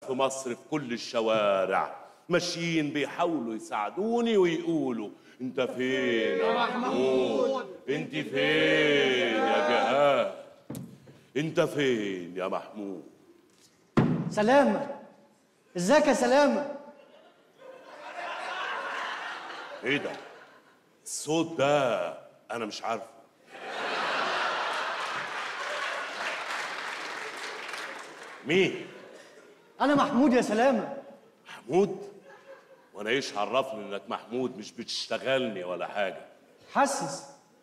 في مصر في كل الشوارع ماشيين بيحاولوا يساعدوني ويقولوا انت فين يا محمود انت فين يا جهاد انت فين يا محمود سلامة ازيك يا سلامة ايه ده الصوت ده انا مش عارفه مين أنا محمود يا سلامة محمود وانا ايش عرفني انك محمود مش بتشتغلني ولا حاجه حسس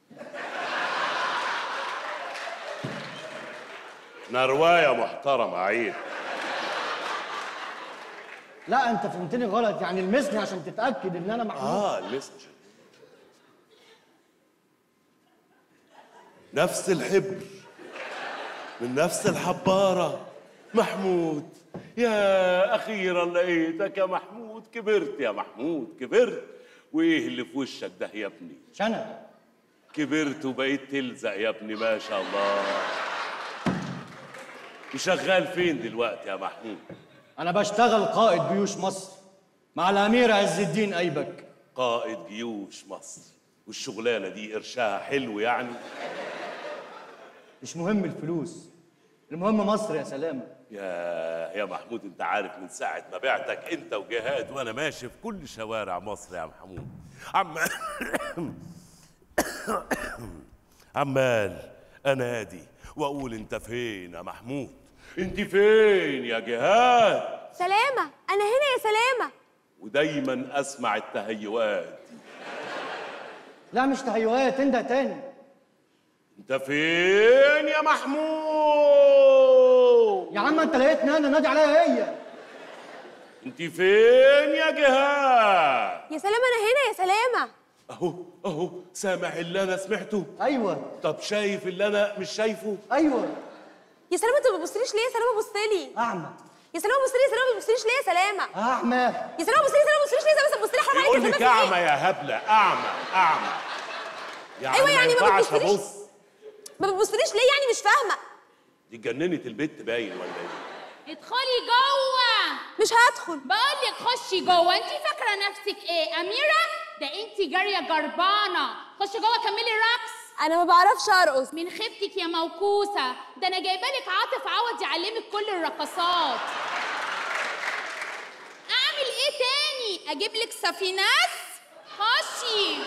انا روايه محترمه عيب لا أنت فهمتني غلط يعني المسني عشان تتأكد إن أنا محمود اه المسج نفس الحبر من نفس الحبارة محمود يا أخيرا لقيتك يا محمود كبرت يا محمود كبرت وإيه اللي في وشك ده يا ابني شنب كبرت وبقيت تلزق يا ابني ما شاء الله وشغال فين دلوقتي يا محمود أنا بشتغل قائد جيوش مصر مع الأمير عز الدين أيبك قائد جيوش مصر والشغلانة دي قرشها حلو يعني مش مهم الفلوس المهم مصر يا سلامة يا يا محمود انت عارف من ساعة ما بعتك انت وجهاد وانا ماشي في كل شوارع مصر يا محمود عمال عمال انادي واقول انت فين يا محمود انت فين يا جهاد سلامة أنا هنا يا سلامة ودايما اسمع التهيؤات لا مش تهيؤات انده تاني انت فين يا محمود يا عم انت لقيتني انا نادي عليا هي انت فين يا جهاد يا سلامة أنا هنا يا سلامة اهو اهو سامع اللي انا سمعته ايوه طب شايف اللي انا مش شايفه ايوه يا سلامة أنت ما بتبصليش ليه يا سلامة بص لي اعمى يا سلامة بص لي يا سلامة ما بتبصليش ليه يا سلامة اعمى يا سلامة بص لي يا سلامة ما بتبصليش ليه بس بص لي حرام عليك يقول يا لك سلامة في اعمى إيه؟ يا هبله اعمى اعمى يعني أيوة يعني ما ينفعش بتبصليش. ابص ما بتبصليش ليه يعني مش فاهمة دي اتجننت البت باين ولا ايه ادخلي جوه مش هدخل بقول لك خشي جوه انت فاكره نفسك ايه اميره ده انت جاريه جربانه خشي جوه كملي الرقص أنا ما بعرفش أرقص من خيبتك يا موكوسه ده انا جايبه لك عاطف عوض يعلمك كل الرقصات اعمل ايه تاني اجيب لك سفيناس خشي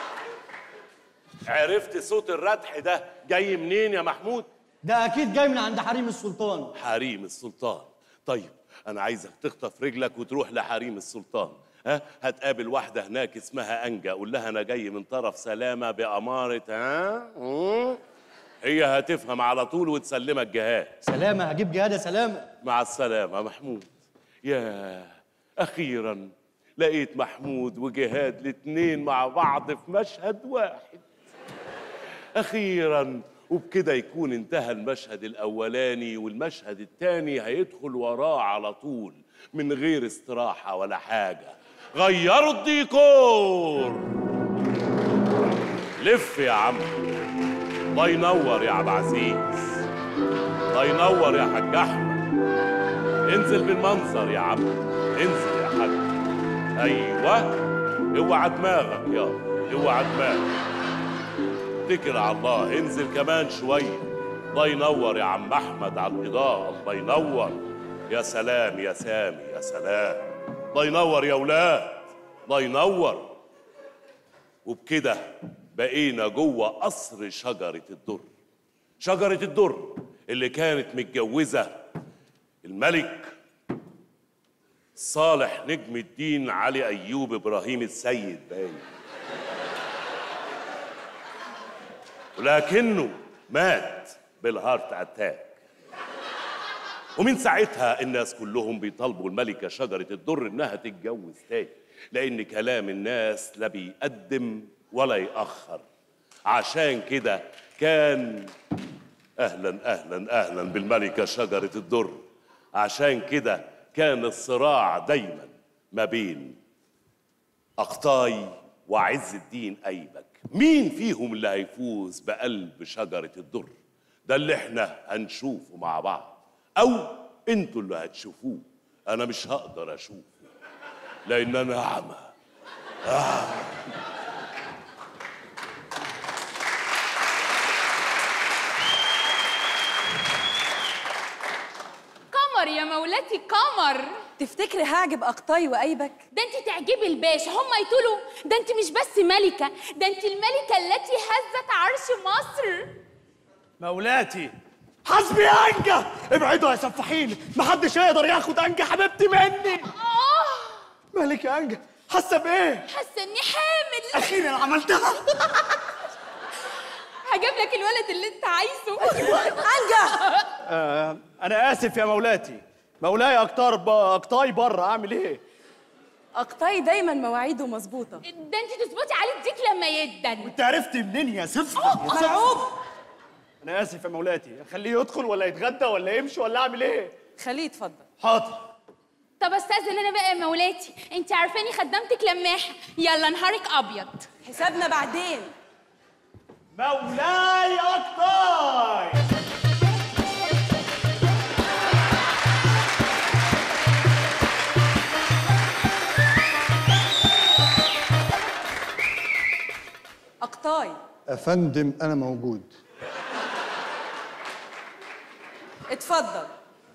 عرفت صوت الردح ده جاي منين يا محمود ده اكيد جاي من عند حريم السلطان حريم السلطان طيب انا عايزك تخطف رجلك وتروح لحريم السلطان ها هتقابل واحده هناك اسمها انجا قول لها انا جاي من طرف سلامه باماره ها مم؟ هي هتفهم على طول وتسلمك جهاد سلامة هجيب جهاد يا سلامة مع السلامة محمود يا أخيرا لقيت محمود وجهاد الاتنين مع بعض في مشهد واحد أخيرا وبكده يكون انتهى المشهد الأولاني والمشهد التاني هيدخل وراه على طول من غير استراحة ولا حاجة غيروا الديكور لف يا عم الله ينور يا عبد العزيز الله ينور يا حاج احمد انزل بالمنظر يا عم انزل يا حاج ايوه اوعى دماغك يا اوعى دماغك اتكل على الله انزل كمان شويه الله ينور يا عم احمد على الاضاءه الله ينور يا سلام يا سامي يا سلام الله ينور يا ولاد الله ينور وبكده بقينا جوه قصر شجره الدر شجره الدر اللي كانت متجوزه الملك صالح نجم الدين علي ايوب ابراهيم السيد باين ولكنه مات بالهارت اتاك ومن ساعتها الناس كلهم بيطالبوا الملكة شجرة الدر إنها تتجوز تاني لأن كلام الناس لا بيقدم ولا يأخر عشان كده كان أهلا أهلا أهلا بالملكة شجرة الدر عشان كده كان الصراع دايما ما بين أقطاي وعز الدين أيبك مين فيهم اللي هيفوز بقلب شجرة الدر ده اللي احنا هنشوفه مع بعض أو انتوا اللي هتشوفوه انا مش هقدر اشوفه لان انا اعمى قمر يا مولاتي قمر تفتكري هعجب اقطاي وايبك ده انت تعجبي الباشا هم يقولوا ده انت مش بس ملكة ده انت الملكة التي هزت عرش مصر مولاتي حسبي يا انجا ابعدوا يا سفاحين محدش هيقدر ياخد انجا حبيبتي مني اه مالك يا انجا حاسه بايه حاسة اني حامل اخيرا عملتها هجيب لك الولد اللي انت عايزه انجا آه انا اسف يا مولاتي مولاي اكتر ب... اقطاي بره اعمل ايه اقطاي دايما مواعيده مظبوطه ده انت تظبطي عليه الديك لما يدن انت عرفتي منين يا سفر مرعوب انا اسف يا مولاتي اخليه يدخل ولا يتغدى ولا يمشي ولا اعمل ايه خليه يتفضل حاضر طب استاذن انا بقى يا مولاتي انت عارفاني خدامتك لماحه يلا نهارك ابيض حسابنا بعدين مولاي اكتاي اقطاي أفندم أنا موجود اتفضل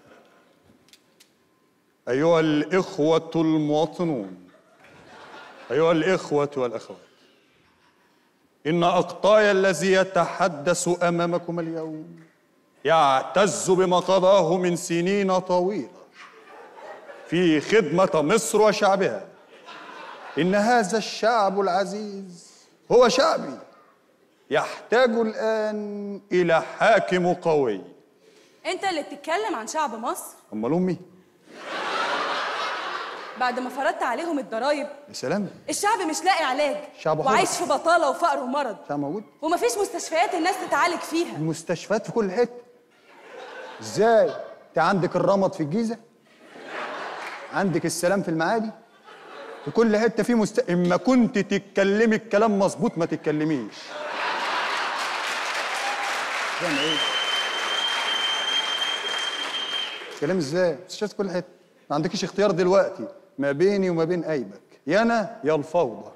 أيها الإخوة المواطنون أيها الإخوة والأخوات إن أقطاي الذي يتحدث أمامكم اليوم يعتز بما قضاه من سنين طويلة في خدمة مصر وشعبها إن هذا الشعب العزيز هو شعبي يحتاج الآن إلى حاكم قوي انت اللي بتتكلم عن شعب مصر أمال أمي بعد ما فرضت عليهم الضرايب يا سلام الشعب مش لاقي علاج شعب حر. وعايش في بطاله وفقر ومرض شعب موجود ومفيش مستشفيات الناس تتعالج فيها المستشفيات في كل حته ازاي انت عندك الرمد في الجيزه عندك السلام في المعادي في كل حته في مست... اما كنت تتكلمي الكلام مظبوط ما تتكلميش فاهم ايه كلام ازاي مستشفيات في كل حته ما عندكيش اختيار دلوقتي ما بيني وما بين ايبك يا انا يا الفوضى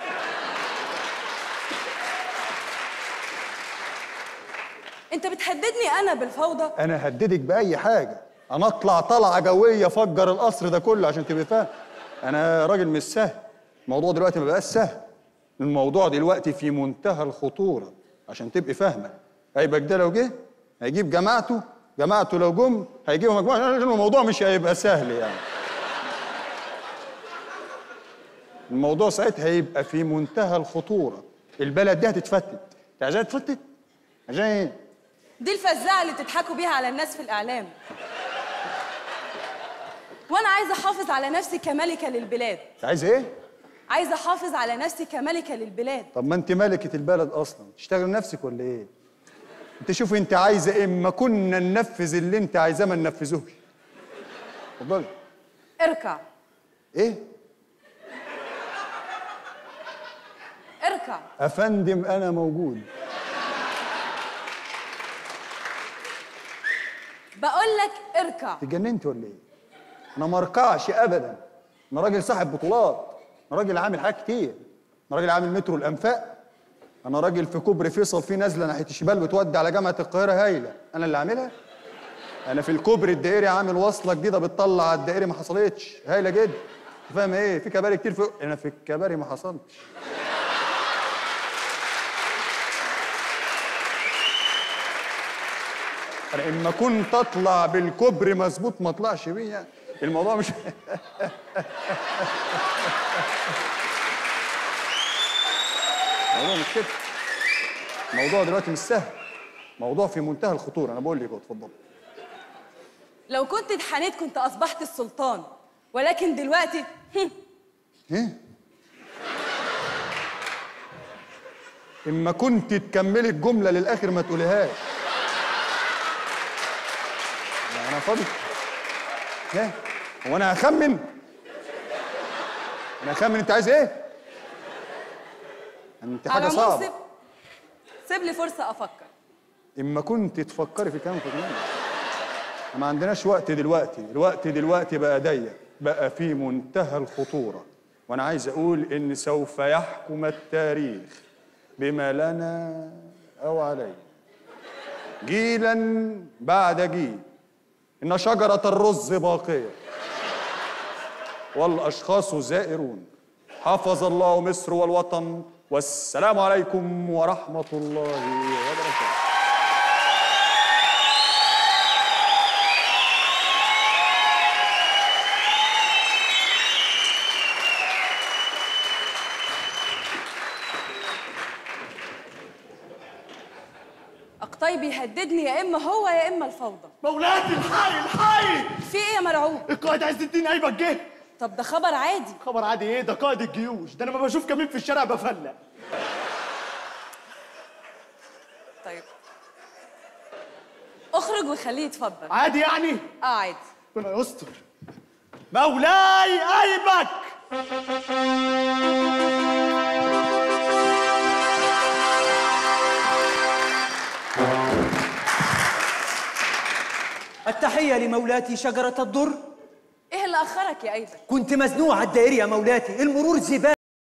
انت بتهددني انا بالفوضى انا هددك باي حاجه انا اطلع طلعه جويه افجر القصر ده كله عشان تبقى فاهم انا راجل مش سهل الموضوع دلوقتي ما بقاش سهل الموضوع دلوقتي في منتهى الخطوره عشان تبقي فاهمه هيبقى ده لو جه هيجيب جماعته جماعته لو جم هيجيبوا مجموعه عشان الموضوع مش هيبقى سهل يعني الموضوع ساعتها هيبقى في منتهى الخطوره البلد دي هتتفتت انت عايزاها تتفتت عشان ايه دي الفزاعه اللي بتضحكوا بيها على الناس في الاعلام وانا عايزه احافظ على نفسي كملكه للبلاد انت عايز ايه عايزه احافظ على نفسي كملكه للبلاد طب ما انت ملكة البلد اصلا تشتغل نفسك ولا ايه انت شوفي انت عايزه ايه ما كنا ننفذ اللي انت عايزاه ما ننفذوش اتفضلي اركع ايه اركع افندم انا موجود بقول لك اركع اتجننت ولا ايه انا ما اركعش ابدا انا راجل صاحب بطولات انا راجل عامل حاجات كتير انا راجل عامل مترو الانفاق انا راجل في كوبري فيصل في نازله ناحيه الشمال بتودي على جامعه القاهره هايله انا اللي عاملها انا في الكوبري الدائري عامل وصله جديده بتطلع على الدائري ما حصلتش هايله جدا فاهم ايه في كباري كتير في انا في الكباري ما حصلتش انا اما كنت اطلع بالكوبري مظبوط ما اطلعش بيه يعني الموضوع مش الموضوع مش كده الموضوع دلوقتي مش سهل موضوع في منتهى الخطوره انا بقول لك اهو اتفضل لو كنت اتحنيت كنت اصبحت السلطان ولكن دلوقتي ايه اما كنت تكملي الجمله للاخر ما تقوليهاش انا فاضي ايه هو انا هخمن انا هخمن انت عايز ايه انت على حاجه العموم صعبه سيب سيب لي فرصه افكر اما كنت تفكري في كلام في كلام ما عندناش وقت دلوقتي الوقت دلوقتي بقى ضيق بقى في منتهى الخطورة وأنا عايز أقول إن سوف يحكم التاريخ بما لنا أو علينا جيلا بعد جيل إن شجرة الرز باقية والأشخاص زائرون حفظ الله مصر والوطن والسلام عليكم ورحمة الله وبركاته أقطاي بيهددني يا إما هو يا إما الفوضى مولاتي الحي الحي في إيه يا مرعوب؟ القائد عز الدين ايبك جه طب ده خبر عادي خبر عادي ايه ده قائد الجيوش ده انا ما بشوف كمين في الشارع بفلق طيب اخرج وخليه يتفضل عادي يعني اه عادي ربنا يستر مولاي ايبك التحية لمولاتي شجرة الدر ايه اللي اخرك يا ايمن كنت مزنوع على الدائري يا مولاتي المرور زبالة